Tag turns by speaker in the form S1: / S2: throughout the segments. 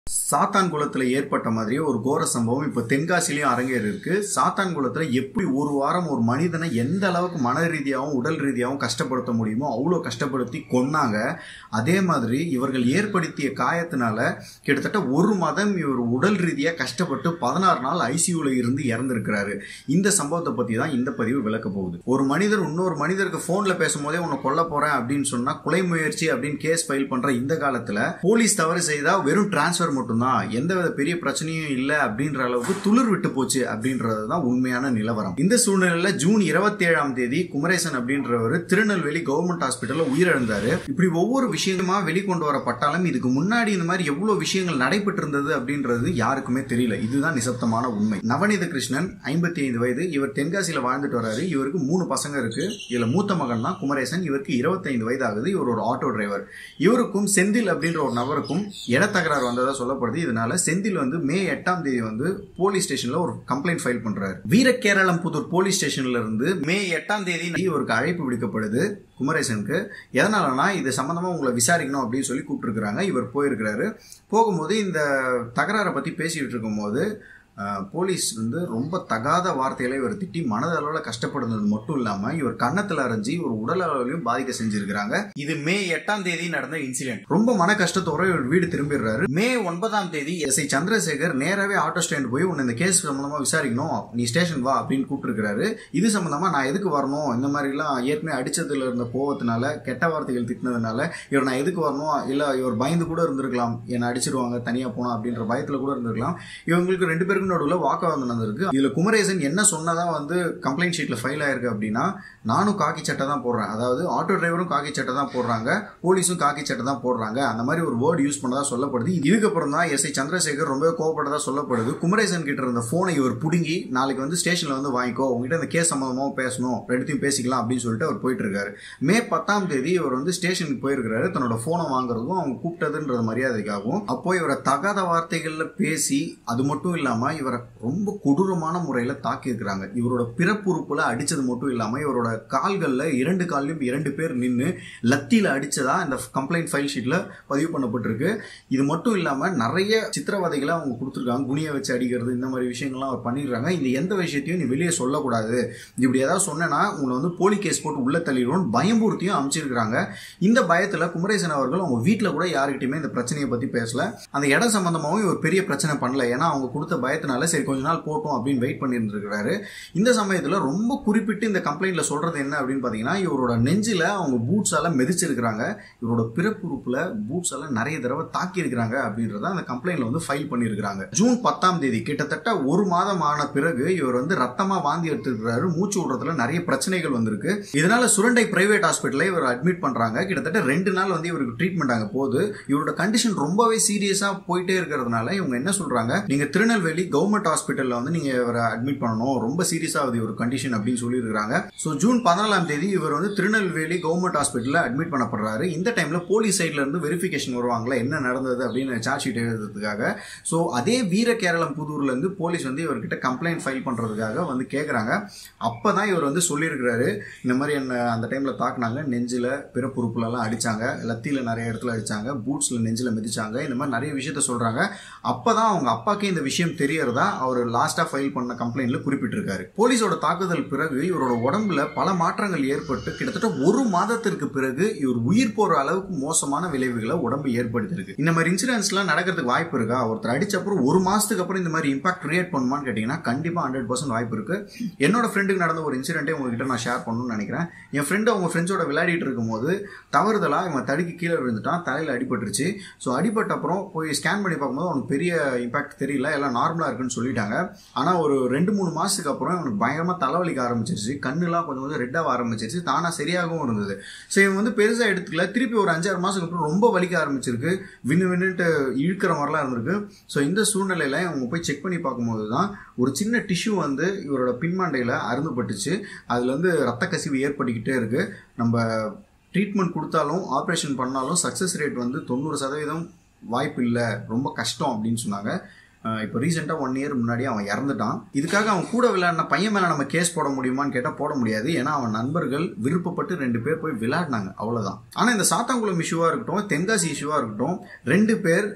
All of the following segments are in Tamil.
S1: சாத்தான்குளத்துல ஏற்பட்ட மாதிரியே ஒரு கோர சம்பவம் இப்போ தென்காசிலையும் அரங்கேறி இருக்கு சாத்தான்குளத்துல எப்படி ஒரு வாரம் ஒரு மனிதனை எந்த அளவுக்கு மன ரீதியாகவும் உடல் ரீதியாகவும் கஷ்டப்படுத்த முடியுமோ அவ்வளோ கஷ்டப்படுத்தி கொன்னாங்க அதே மாதிரி இவர்கள் ஏற்படுத்திய காயத்தினால கிட்டத்தட்ட ஒரு மாதம் இவர் உடல் ரீதியாக கஷ்டப்பட்டு பதினாறு நாள் ஐசியூல இருந்து இறந்திருக்கிறாரு இந்த சம்பவத்தை பத்தி தான் இந்த பதிவு விளக்க போகுது ஒரு மனிதர் இன்னொரு மனிதருக்கு போன்ல பேசும்போதே உன்னை கொல்ல போறேன் அப்படின்னு சொன்னா கொலை முயற்சி அப்படின்னு கேஸ் ஃபைல் பண்ற இந்த காலத்துல போலீஸ் தவறு செய்தா வெறும் டிரான்ஸ்ஃபர் மட்டும்தான் எந்தவித பெரிய பிரச்சனையும் இல்லை அப்படின்ற அளவுக்கு துளிர் விட்டு போச்சு அப்படின்றது தான் உண்மையான நிலவரம் இந்த சூழ்நிலையில ஜூன் இருபத்தி ஏழாம் தேதி குமரேசன் அப்படின்றவர் திருநெல்வேலி கவர்மெண்ட் ஹாஸ்பிட்டல்ல உயிரிழந்தாரு இப்படி ஒவ்வொரு விஷயமா வெளிக்கொண்டு வரப்பட்டாலும் இதுக்கு முன்னாடி இந்த மாதிரி எவ்வளவு விஷயங்கள் நடைபெற்று இருந்தது அப்படின்றது யாருக்குமே தெரியல இதுதான் நிசப்தமான உண்மை நவநீத கிருஷ்ணன் ஐம்பத்தி ஐந்து வயது இவர் தென்காசியில வாழ்ந்துட்டு வராரு இவருக்கு மூணு பசங்க இருக்கு இதுல மூத்த மகன் தான் குமரேசன் இவருக்கு இருபத்தைந்து வயது ஆகுது இவர் ஒரு ஆட்டோ டிரைவர் இவருக்கும் செந்தில் அப்படின்ற ஒரு நபருக்கும் இடத்தகராறு வந்ததா சொல்லப்படுது இதனால செந்தில் வந்து மே எட்டாம் தேதி வந்து போலீஸ் ஸ்டேஷன்ல ஒரு கம்ப்ளைண்ட் ஃபைல் பண்றாரு வீரகேரளம் புதூர் போலீஸ் ஸ்டேஷன்ல இருந்து மே எட்டாம் தேதி இவருக்கு அழைப்பு விடுக்கப்படுது குமரேசனுக்கு எதனாலனா இது சம்பந்தமா உங்களை விசாரிக்கணும் அப்படின்னு சொல்லி கூப்பிட்டுருக்காங்க இவர் போயிருக்கிறாரு போகும்போது இந்த தகராறை பத்தி பேசிட்டு இருக்கும்போது அஹ், போலீஸ் வந்து ரொம்ப தகாத வார்த்தைகளை இவர் திட்டி மனதளவில் கஷ்டப்படுறது மட்டும் இல்லாம இவர் கன்னத்துல அரைஞ்சி ஒரு உடல் அளவிலையும் பாதிக்க செஞ்சிருக்கிறாங்க இது மே எட்டாம் தேதி நடந்த இன்சிடென்ட் ரொம்ப மன கஷ்டத்தோட இவர் வீடு திரும்பிடுறாரு மே ஒன்பதாம் தேதி எஸ் ஐ சந்திரசேகர் நேராவே ஆட்டோ ஸ்டாண்ட் போய் உன்னை இந்த கேஸ் சம்பந்தமா விசாரிக்கணும் நீ ஸ்டேஷன் வா அப்படின்னு கூப்பிட்டுருக்காரு இது சம்பந்தமா நான் எதுக்கு வரணும் இந்த மாதிரிலாம் ஏற்கனவே அடிச்சதுல இருந்த கோவத்தினால கெட்ட வார்த்தைகள் திட்டினதுனால இவர் நான் எதுக்கு வரணும் இல்ல இவர் பயந்து கூட இருந்திருக்கலாம் என்னை அடிச்சிருவாங்க தனியா போனா அப்படின்ற பயத்துல கூட இருந்திருக்கலாம் இவங்களுக்கு ரெண்டு பேருக்கும் நடுவில் வாக்குவாதம் நடந்திருக்கு இதுல குமரேசன் என்ன சொன்னதா வந்து கம்ப்ளைண்ட் ஷீட்ல ஃபைல் ஆயிருக்கு அப்படின்னா நானும் காக்கி சட்டை தான் போடுறேன் அதாவது ஆட்டோ டிரைவரும் காக்கி சட்டை தான் போடுறாங்க போலீஸும் காக்கி சட்டை தான் போடுறாங்க அந்த மாதிரி ஒரு வேர்டு யூஸ் பண்ணதா சொல்லப்படுது இதுக்கப்புறம் தான் எஸ் ஐ சந்திரசேகர் ரொம்ப கோவப்பட்டதா சொல்லப்படுது குமரேசன் கிட்ட இருந்த போனை இவர் புடுங்கி நாளைக்கு வந்து ஸ்டேஷன்ல வந்து வாங்கிக்கோ உங்ககிட்ட இந்த கேஸ் சம்பந்தமாக பேசணும் ரெண்டுத்தையும் பேசிக்கலாம் அப்படின்னு சொல்லிட்டு அவர் போயிட்டு இருக்காரு மே பத்தாம் தேதி இவர் வந்து ஸ்டேஷனுக்கு போயிருக்கிறாரு தன்னோட போனை வாங்குறதும் அவங்க கூப்பிட்டதுன்றது மரியாதைக்காகவும் அப்போ இவரை தகாத வார்த்தைகள்ல பேசி அது மட்டும் இல்லாம இவரை ரொம்ப கொடூரமான முறையில தாக்கி இருக்கிறாங்க இவரோட பிறப்புறுப்புல அடிச்சது மட்டும் இல்லாம இவரோட கால்கள்ல இரண்டு கால்லையும் இரண்டு பேர் நின்று லத்தியில அடிச்சதா இந்த கம்ப்ளைண்ட் ஃபைல் ஷீட்ல பதிவு பண்ணப்பட்டிருக்கு இது மட்டும் இல்லாம நிறைய சித்திரவதைகளை அவங்க கொடுத்துருக்காங்க குனிய வச்சு அடிக்கிறது இந்த மாதிரி விஷயங்கள்லாம் அவர் பண்ணிடுறாங்க இந்த எந்த விஷயத்தையும் நீ வெளியே சொல்லக்கூடாது இப்படி ஏதாவது சொன்னேன்னா உங்களை வந்து போலி கேஸ் போட்டு உள்ள தள்ளிடுவோம் பயம்புறுத்தியும் அமைச்சிருக்கிறாங்க இந்த பயத்துல குமரேசன் அவர்கள் அவங்க வீட்டில் கூட யாருக்கிட்டையுமே இந்த பிரச்சனையை பத்தி பேசல அந்த இடம் சம்பந்தமாகவும் இவர் பெரிய பிரச்சனை பண்ணல ஏன்னா அவங்க கொடுத்த பயத்தினால சரி கொஞ்ச நாள் போட்டோம் அப்படின்னு வெயிட் பண்ணிட்டு இருக்கிறாரு இந்த சமயத்துல ரொம்ப குறிப்பிட்டு இந்த கம்ப்ளைண்ட்ல சொல்றது என்ன அப்படின்னு பாத்தீங்கன்னா இவரோட நெஞ்சில அவங்க பூட்ஸால மிதிச்சிருக்கிறாங்க இவரோட பிறப்புறுப்புல பூட்ஸால நிறைய தடவை தாக்கி இருக்கிறாங்க அப்படின்றத அந்த கம்ப்ளைண்ட்ல வந்து ஃபைல் பண்ணியிருக்கிறாங்க ஜூன் பத்தாம் தேதி கிட்டத்தட்ட ஒரு மாதம் ஆன பிறகு இவர் வந்து ரத்தமா வாந்தி எடுத்துருக்கிறாரு மூச்சு விடுறதுல நிறைய பிரச்சனைகள் வந்திருக்கு இதனால சுரண்டை பிரைவேட் ஹாஸ்பிட்டல்ல இவர் அட்மிட் பண்றாங்க கிட்டத்தட்ட ரெண்டு நாள் வந்து இவருக்கு ட்ரீட்மெண்ட் ஆக போகுது இவரோட கண்டிஷன் ரொம்பவே சீரியஸா போயிட்டே இருக்கிறதுனால இவங்க என்ன சொல்றாங்க நீங்க திருநெல்வேலி கவர்மெண்ட் ஹாஸ்பிட்டல்ல வந்து நீங்க இவரை அட்மிட் பண்ணணும் ரொம்ப சீரியஸா ஆகுது ஒரு கண்டிஷன் அப்படின்னு சொல்லியிருக்காங்க ஸோ ஜூன் பதினாலாம் தேதி இவர் வந்து திருநெல்வேலி கவர்மெண்ட் ஹாஸ்பிட்டல்ல அட்மிட் பண்ணப்படுறாரு இந்த டைம்ல போலீஸ் சைட்ல இருந்து வெரிஃபிகேஷன் வருவாங்களா என்ன நடந்தது அப்படின்னு சார்ஜ் ஷீட் எழுதுறதுக்காக ஸோ அதே வீர கேரளம் புதூர்ல இருந்து போலீஸ் வந்து இவர்கிட்ட கம்ப்ளைண்ட் ஃபைல் பண்றதுக்காக வந்து கேட்குறாங்க அப்பதான் இவர் வந்து சொல்லியிருக்கிறாரு இந்த மாதிரி என்ன அந்த டைம்ல தாக்குனாங்க நெஞ்சில பிறப்புறுப்புல எல்லாம் அடிச்சாங்க லத்தியில நிறைய இடத்துல அடிச்சாங்க பூட்ஸ்ல நெஞ்சில மிதிச்சாங்க இந்த மாதிரி நிறைய விஷயத்த சொல்றாங்க அப்பதான் அவங்க அப்பாக்கே இந்த விஷயம் தெரியறதா அவர் லாஸ்டா ஃபைல் பண்ண கம்ப்ளைண்ட்ல குறிப்பிட்டிருக்காரு போலீஸோட தாக்குதல் பிறகு இவரோட உடம்புல பல மாற்றங்கள் ஏற்பட்டு கிட்டத்தட்ட ஒரு மாதத்திற்கு பிறகு இவர் உயிர் போற அளவுக்கு மோசமான விளைவுகளை உடம்பு ஏற்படுத்தியிருக்கு இந்த மாதிரி இன்சிடென்ட்ஸ்லாம் நடக்கிறதுக்கு வாய்ப்பு இருக்கா ஒருத்தர் அடிச்ச அப்புறம் ஒரு மாசத்துக்கு அப்புறம் இந்த மாதிரி இம்பாக்ட் கிரியேட் பண்ணுமான்னு கேட்டீங்கன்னா கண்டிப்பா ஹண்ட்ரட் பர்சன்ட் வாய்ப்பு இருக்கு என்னோட ஃப்ரெண்டுக்கு நடந்த ஒரு இன்சிடென்ட்டே உங்ககிட்ட நான் ஷேர் பண்ணணும்னு நினைக்கிறேன் என் ஃப்ரெண்டு அவங்க ஃப்ரெண்ட்ஸோட விளையாடிட்டு இருக்கும்போது தவறுதலா இவன் தடுக்கி கீழே விழுந்துட்டான் தலையில அடிபட்டுருச்சு ஸோ அடிபட்ட அப்புறம் போய் ஸ்கேன் பண்ணி பார்க்கும்போது அவனுக்கு பெரிய இம்பாக்ட் தெரியல எல்லாம் நார்மலா இருக்குன்னு சொல்லிட்டாங்க ஆனா ஒரு ரெண்டு மூணு மாசத்துக்கு அப்புறம் இவனுக்கு பயங்கரமா தலைவலிக்க ஆரம்பிச்சிருச்சு கண்ணுலாம் கொஞ்சம் கொஞ்சம் ரெட்டாக ஆரம்பிச்சிருச்சு தானா சரியாகவும் இருந்தது ஸோ இவன் வந்து பெருசா எடுத்துக்கல திருப்பி ஒரு அஞ்சாறு மாசத்துக்கு அப்புறம் ரொம்ப வலிக்க ஆரம்பிச்சிருக்கு வின்னு வின்னுட்டு இழுக்கிற மாதிரிலாம் இருந்திருக்கு ஸோ இந்த சூழ்நிலையில இவங்க போய் செக் பண்ணி பார்க்கும்போது தான் ஒரு சின்ன டிஷ்யூ வந்து இவரோட பின்மண்டையில அருந்துபட்டுச்சு அதுல இருந்து ரத்த கசிவு ஏற்பட்டுக்கிட்டே இருக்கு நம்ம ட்ரீட்மெண்ட் கொடுத்தாலும் ஆப்ரேஷன் பண்ணாலும் சக்ஸஸ் ரேட் வந்து தொண்ணூறு சதவீதம் வாய்ப்பு இல்லை ரொம்ப கஷ்டம் அப்படின்னு சொன்னாங்க அஹ் இப்போ ரீசெண்டாக ஒன் இயர் முன்னாடி அவன் இறந்துட்டான் இதுக்காக அவன் கூட விளையாடின பையன் மேலே நம்ம கேஸ் போட முடியுமான்னு கேட்டால் போட முடியாது ஏன்னா அவன் நண்பர்கள் விருப்பப்பட்டு ரெண்டு பேர் போய் விளையாடினாங்க அவ்வளோதான் ஆனால் இந்த சாத்தாங்குளம் இஷ்யூவாக இருக்கட்டும் தென்காசி இஷ்யூவாக இருக்கட்டும் ரெண்டு பேர்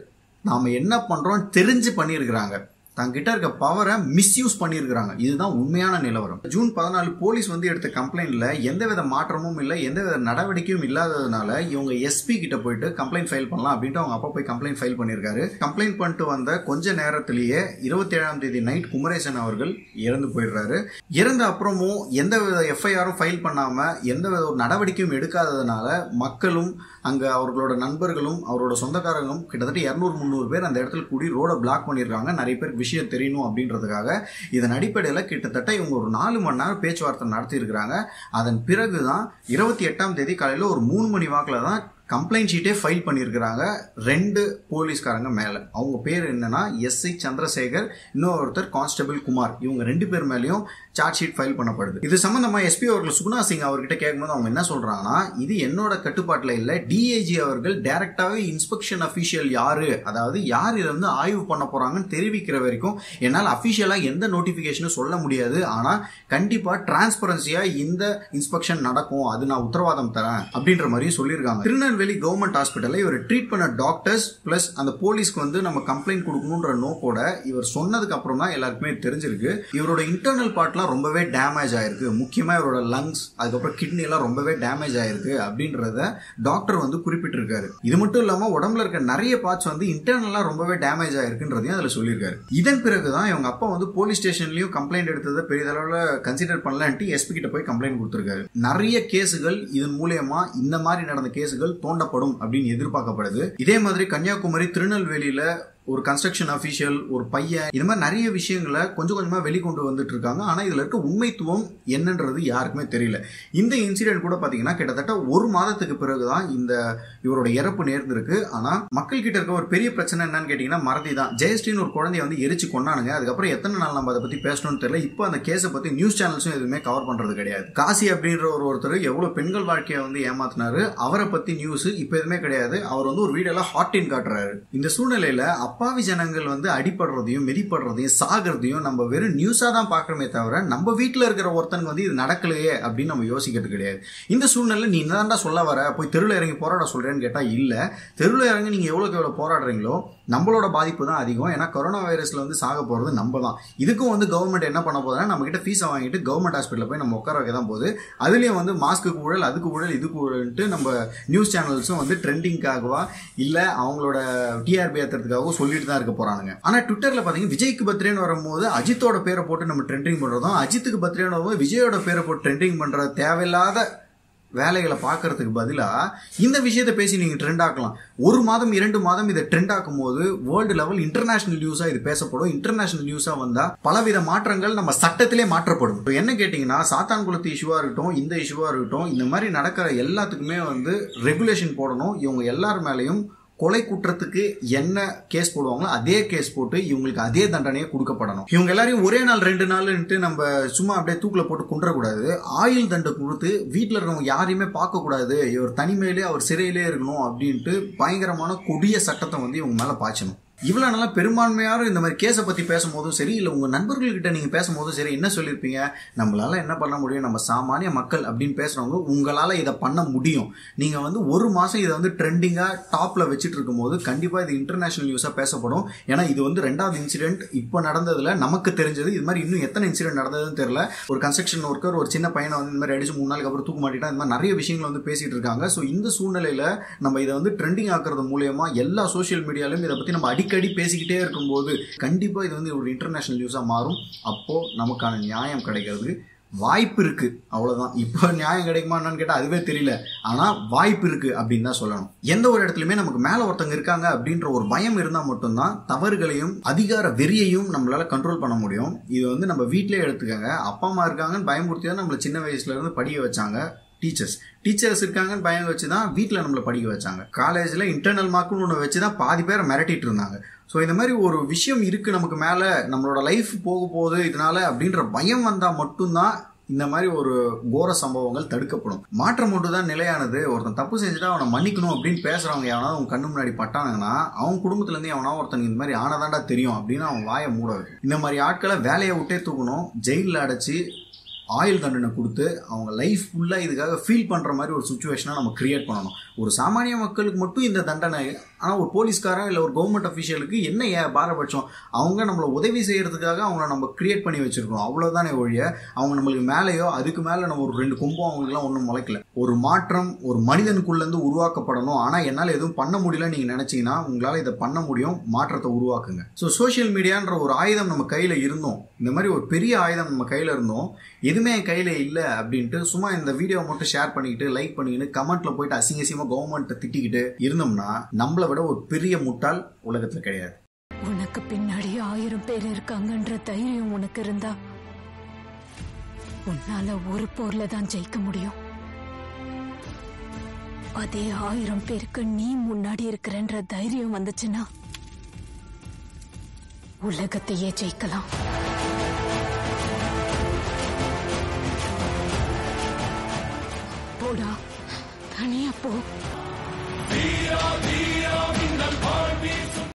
S1: நாம என்ன பண்றோம் தெரிஞ்சு பண்ணியிருக்கிறாங்க தங்கிட்ட இருக்க பவரை மிஸ்யூஸ் பண்ணியிருக்கிறாங்க இதுதான் உண்மையான நிலவரம் ஜூன் பதினாலு போலீஸ் வந்து எடுத்த கம்ப்ளைண்ட்ல எந்தவித மாற்றமும் இல்லை எந்தவித நடவடிக்கையும் இல்லாததுனால இவங்க எஸ்பி கிட்ட போயிட்டு கம்ப்ளைண்ட் ஃபைல் பண்ணலாம் அப்படின்ட்டு அவங்க அப்பா போய் கம்ப்ளைண்ட் ஃபைல் பண்ணியிருக்காரு கம்ப்ளைண்ட் பண்ணிட்டு வந்த கொஞ்ச நேரத்திலேயே இருபத்தி ஏழாம் தேதி நைட் குமரேசன் அவர்கள் இறந்து போயிடுறாரு இறந்த அப்புறமும் எந்தவித எஃப்ஐஆரும் ஃபைல் பண்ணாம எந்தவித ஒரு நடவடிக்கையும் எடுக்காததுனால மக்களும் அங்க அவர்களோட நண்பர்களும் அவரோட சொந்தக்காரங்களும் கிட்டத்தட்ட இரநூறு முந்நூறு பேர் அந்த இடத்துல கூடி ரோட பிளாக் பண்ணியிருக்காங்க நிறைய பேர் விஷயம் தெரியணும் அப்படின்றதுக்காக இதன் அடிப்படையில் கிட்டத்தட்ட இவங்க ஒரு நாலு மணி நேரம் பேச்சுவார்த்தை நடத்தி இருக்கிறாங்க அதன் பிறகுதான் இருபத்தி எட்டாம் தேதி காலையில் ஒரு மூணு மணி வாக்கில் தான் கம்ப்ளைண்ட் ஷீட்டே ஃபைல் பண்ணியிருக்கிறாங்க ரெண்டு போலீஸ்காரங்க மேலே அவங்க பேர் என்னன்னா எஸ்ஐ சந்திரசேகர் இன்னொருத்தர் கான்ஸ்டபிள் குமார் இவங்க ரெண்டு பேர் மேலேயும் சார்ஜ் ஷீட் ஃபைல் பண்ணப்படுது இது சம்பந்தமா எஸ்பி அவர்கள் சுகுணா சிங் அவர்கிட்ட கேட்கும்போது அவங்க என்ன சொல்றாங்கன்னா இது என்னோட கட்டுப்பாட்டில் இல்லை டிஐஜி அவர்கள் டைரக்டாவே இன்ஸ்பெக்ஷன் அஃபீஷியல் யாரு அதாவது யார் இதை வந்து ஆய்வு பண்ண போறாங்கன்னு தெரிவிக்கிற வரைக்கும் என்னால் அஃபிஷியலா எந்த நோட்டிபிகேஷனும் சொல்ல முடியாது ஆனா கண்டிப்பா டிரான்ஸ்பரன்சியா இந்த இன்ஸ்பெக்ஷன் நடக்கும் அது நான் உத்தரவாதம் தரேன் அப்படின்ற மாதிரியும் சொல்லியிருக்காங்க திருநெல்வேலி கவர்மெண்ட் ஹாஸ்பிட்டல்ல இவர் ட்ரீட் பண்ண டாக்டர்ஸ் பிளஸ் அந்த போலீஸ்க்கு வந்து நம்ம கம்ப்ளைண்ட் கொடுக்கணுன்ற நோக்கோட இவர் சொன்னதுக்கு அப்புறம் தான் எல்லாருக்குமே தெரிஞ்சிருக்கு இவரோட இன்டர்னல் பார்ட்லாம் ரொம்பவே டேமேஜ் ஆயிருக்கு முக்கியமா இவரோட லங்ஸ் அதுக்கப்புறம் கிட்னி எல்லாம் ரொம்பவே டேமேஜ் ஆயிருக்கு அப்படின்றத டாக்டர் வந்து குறிப்பிட்டிருக்காரு இது மட்டும் இல்லாம உடம்புல இருக்க நிறைய பார்ட்ஸ் வந்து இன்டர்னலா ரொம்பவே டேமேஜ் ஆயிருக்குன்றதையும் அதுல சொல்லியிருக்காரு இதன் பிறகுதான் இவங்க அப்பா வந்து போலீஸ் ஸ்டேஷன்லயும் கம்ப்ளைண்ட் எடுத்ததை பெரிதளவுல கன்சிடர் பண்ணலன்ட்டு எஸ்பி கிட்ட போய் கம்ப்ளைண்ட் கொடுத்திருக்காரு நிறைய கேஸுகள் இதன் மூலியமா இந்த மாதிரி நடந்த கேஸுகள் தோண்டப்படும் அப்படின்னு எதிர்பார்க்கப்படுது இதே மாதிரி கன்னியாகுமரி திருநெல்வேலியில ஒரு கன்ஸ்ட்ரக்ஷன் அஃபீஷியல் ஒரு பையன் இது மாதிரி நிறைய விஷயங்களை கொஞ்சம் கொஞ்சமா வெளிக்கொண்டு வந்துட்டு இருக்காங்க ஆனா இதுல இருக்க உண்மைத்துவம் என்னன்றது யாருக்குமே தெரியல இந்த இன்சிடென்ட் கூட பாத்தீங்கன்னா கிட்டத்தட்ட ஒரு மாதத்துக்கு பிறகுதான் இந்த இவரோட இறப்பு நேர்ந்திருக்கு ஆனா மக்கள் கிட்ட இருக்க ஒரு பெரிய பிரச்சனை என்னன்னு கேட்டீங்கன்னா மறதி தான் ஜெயஸ்ரீன்னு ஒரு குழந்தைய வந்து எரிச்சு கொண்டானுங்க அதுக்கப்புறம் எத்தனை நாள் நம்ம அதை பத்தி பேசணும்னு தெரியல இப்போ அந்த கேஸை பத்தி நியூஸ் சேனல்ஸும் எதுவுமே கவர் பண்றது கிடையாது காசி அப்படின்ற ஒரு ஒருத்தர் எவ்வளவு பெண்கள் வாழ்க்கையை வந்து ஏமாத்தினாரு அவரை பத்தி நியூஸ் இப்போ எதுவுமே கிடையாது அவர் வந்து ஒரு வீடியோல ஹாட்டின் காட்டுறாரு இந்த சூழ்நிலையில அப்பாவி ஜனங்கள் வந்து அடிபடுறதையும் மிதிப்படுறதையும் சாகிறதையும் நம்ம வெறும் நியூஸா தான் பாக்குறோமே தவிர நம்ம வீட்டுல இருக்கிற ஒருத்தனுக்கு வந்து இது நடக்கலையே அப்படின்னு நம்ம யோசிக்கிறது கிடையாது இந்த சூழ்நிலை நீ என்னதான்டா சொல்ல வர போய் தெருவில் இறங்கி போராட சொல்றேன்னு கேட்டா இல்ல தெருவில் இறங்கி நீங்க எவ்வளவுக்கு எவ்வளவு போராடுறீங்களோ நம்மளோட பாதிப்பு தான் அதிகம் ஏன்னா கொரோனா வைரஸ்ல வந்து சாக போறது நம்ம தான் இதுக்கும் வந்து கவர்மெண்ட் என்ன பண்ண போதுன்னா நம்ம கிட்ட ஃபீஸை வாங்கிட்டு கவர்மெண்ட் ஹாஸ்பிட்டல் போய் நம்ம உட்கார வைக்க தான் போகுது அதுலயும் வந்து மாஸ்க்கு ஊழல் அதுக்கு ஊழல் இதுக்கு ஊழல்ட்டு நம்ம நியூஸ் சேனல்ஸும் வந்து ட்ரெண்டிங்காகவா இல்ல அவங்களோட டிஆர்பி ஏத்துறதுக்காகவோ சொல்லிட்டு தான் இருக்க போறானுங்க ஆனா ட்விட்டர்ல பாத்தீங்கன்னா விஜய்க்கு பர்த்டேன்னு வரும்போது அஜித்தோட பேரை போட்டு நம்ம ட்ரெண்டிங் பண்றதும் அஜித்துக்கு பர்த்டேன்னு வரும்போது விஜயோட பேரை போட்டு ட்ரெண்டிங் பண்ற தேவையில்லாத வேலைகளை பார்க்கறதுக்கு பதிலாக இந்த விஷயத்தை பேசி நீங்கள் ட்ரெண்ட் ஆக்கலாம் ஒரு மாதம் இரண்டு மாதம் இதை ட்ரெண்ட் ஆக்கும் போது வேர்ல்டு லெவல் இன்டர்நேஷனல் நியூஸாக இது பேசப்படும் இன்டர்நேஷனல் நியூஸாக வந்தால் பலவித மாற்றங்கள் நம்ம சட்டத்திலே மாற்றப்படும் இப்போ என்ன கேட்டிங்கன்னா சாத்தான்குளத்து இஷ்யூவாக இருக்கட்டும் இந்த இஷ்யூவாக இருக்கட்டும் இந்த மாதிரி நடக்கிற எல்லாத்துக்குமே வந்து ரெகுலேஷன் போடணும் இவங்க எல்லார் மேலேயும் கொலை குற்றத்துக்கு என்ன கேஸ் போடுவாங்களோ அதே கேஸ் போட்டு இவங்களுக்கு அதே தண்டனையே கொடுக்கப்படணும் இவங்க எல்லாரையும் ஒரே நாள் ரெண்டு நாள்ன்ட்டு நம்ம சும்மா அப்படியே தூக்கில் போட்டு குன்றக்கூடாது ஆயுள் தண்டை கொடுத்து வீட்டில் இருக்கவங்க யாரையுமே பார்க்கக்கூடாது இவர் தனிமையிலே அவர் சிறையிலே இருக்கணும் அப்படின்ட்டு பயங்கரமான கொடிய சட்டத்தை வந்து இவங்க மேலே பாய்ச்சணும் இவ்வளவு நாளா பெரும்பான்மையாரும் இந்த மாதிரி கேஸை பத்தி பேசும்போதும் சரி இல்ல உங்க நண்பர்கள்கிட்ட நீங்க பேசும்போதும் சரி என்ன சொல்லியிருப்பீங்க நம்மளால என்ன பண்ண முடியும் நம்ம சாமானிய மக்கள் அப்படின்னு பேசுறவங்க உங்களால இதை பண்ண முடியும் நீங்க வந்து ஒரு மாசம் இதை வந்து ட்ரெண்டிங்கா டாப்ல வச்சுட்டு இருக்கும்போது கண்டிப்பா இது இன்டர்நேஷனல் நியூஸா பேசப்படும் ஏன்னா இது வந்து ரெண்டாவது இன்சிடென்ட் இப்போ நடந்ததுல நமக்கு தெரிஞ்சது இது மாதிரி இன்னும் எத்தனை இன்சிடென்ட் நடந்ததுன்னு தெரியல ஒரு கன்ஸ்ட்ரக்ஷன் ஒர்க்கர் ஒரு சின்ன பையனை வந்து இந்த மாதிரி அடிச்சு மூணு நாளுக்கு அப்புறம் தூக்க மாட்டிட்டா இந்த மாதிரி நிறைய விஷயங்கள் வந்து பேசிட்டு இருக்காங்க ஸோ இந்த சூழ்நிலையில நம்ம இதை வந்து ட்ரெண்டிங் ஆக்குறது மூலியமா எல்லா சோஷியல் மீடியாலையும் இதை பத்தி நம்ம அடிக்கடி பேசிக்கிட்டே இருக்கும்போது கண்டிப்பா இது வந்து ஒரு இன்டர்நேஷனல் நியூஸா மாறும் அப்போ நமக்கான நியாயம் கிடைக்கிறது வாய்ப்பு இருக்கு அவ்வளவுதான் இப்போ நியாயம் கிடைக்குமா என்னன்னு கேட்டா அதுவே தெரியல ஆனா வாய்ப்பு இருக்கு அப்படின்னு தான் சொல்லணும் எந்த ஒரு இடத்துலயுமே நமக்கு மேல ஒருத்தங்க இருக்காங்க அப்படின்ற ஒரு பயம் இருந்தா மட்டும்தான் தவறுகளையும் அதிகார வெறியையும் நம்மளால கண்ட்ரோல் பண்ண முடியும் இது வந்து நம்ம வீட்டிலே எடுத்துக்கோங்க அப்பா அம்மா இருக்காங்கன்னு பயமுறுத்தி தான் நம்மள சின்ன வயசுல இருந்து படிக்க வச்சாங்க டீச்சர்ஸ் டீச்சர்ஸ் இருக்காங்கன்னு பயம் வச்சு தான் வீட்டில் நம்மளை படிக்க வச்சாங்க காலேஜில் இன்டர்னல் மார்க்குன்னு ஒன்று வச்சு தான் பாதி பேரை மிரட்டிட்டு இருந்தாங்க ஸோ இந்த மாதிரி ஒரு விஷயம் இருக்கு நமக்கு மேலே நம்மளோட லைஃப் போக போகுது இதனால அப்படின்ற பயம் வந்தால் மட்டும்தான் இந்த மாதிரி ஒரு கோர சம்பவங்கள் தடுக்கப்படும் மாற்றம் ஒன்று தான் நிலையானது ஒருத்தன் தப்பு செஞ்சுட்டா அவனை மன்னிக்கணும் அப்படின்னு பேசுறவங்க எவனாவது அவங்க கண்ணு முன்னாடி பட்டானுங்கன்னா அவன் குடும்பத்துல இருந்து எவனா ஒருத்தனுக்கு இந்த மாதிரி ஆனதாண்டா தெரியும் அப்படின்னு அவன் வாயை மூட இந்த மாதிரி ஆட்களை வேலையை விட்டே தூக்கணும் ஜெயிலில் அடைச்சி ஆயுள் தண்டனை கொடுத்து அவங்க லைஃப் ஃபுல்லாக இதுக்காக ஃபீல் பண்ணுற மாதிரி ஒரு சுச்சுவேஷனை நம்ம கிரியேட் பண்ணணும் ஒரு சாமானிய மக்களுக்கு மட்டும் இந்த தண்டனை ஆனால் ஒரு போலீஸ்காரன் இல்லை ஒரு கவர்மெண்ட் அஃபிஷியலுக்கு என்ன ஏன் பாரபட்சம் அவங்க நம்மளை உதவி செய்யறதுக்காக அவங்கள நம்ம கிரியேட் பண்ணி வச்சிருக்கோம் அவ்வளோதானே ஒழிய அவங்க நம்மளுக்கு மேலேயோ அதுக்கு மேலே நம்ம ஒரு ரெண்டு கொம்பும் அவங்களுக்குலாம் ஒன்றும் முளைக்கல ஒரு மாற்றம் ஒரு மனிதனுக்குள்ளேருந்து உருவாக்கப்படணும் ஆனால் என்னால் எதுவும் பண்ண முடியல நீங்கள் நினச்சிங்கன்னா உங்களால் இதை பண்ண முடியும் மாற்றத்தை உருவாக்குங்க ஸோ சோஷியல் மீடியான்ற ஒரு ஆயுதம் நம்ம கையில் இருந்தோம் இந்த மாதிரி ஒரு பெரிய ஆயுதம் நம்ம கையில் இருந்தோம் எதுவுமே என் கையில் இல்லை அப்படின்ட்டு சும்மா இந்த வீடியோவை மட்டும் ஷேர் பண்ணிக்கிட்டு லைக் பண்ணிக்கிட்டு கமெண்ட்ல போயிட்டு அசிங்க அசிங்கமாக கவர்மெண்ட்டை திட்டிக்கிட்டு இருந்தோம்னா நம்மளை விட ஒரு பெரிய முட்டாள் உலகத்தில் கிடையாது
S2: உனக்கு பின்னாடி ஆயிரம் பேர் இருக்காங்கன்ற தைரியம் உனக்கு இருந்தா உன்னால ஒரு போர்ல தான் ஜெயிக்க முடியும் அதே ஆயிரம் பேருக்கு நீ முன்னாடி இருக்கிறன்ற தைரியம் வந்துச்சுன்னா உலகத்தையே ஜெயிக்கலாம் போடா தனியா போ
S3: வீரா வீரா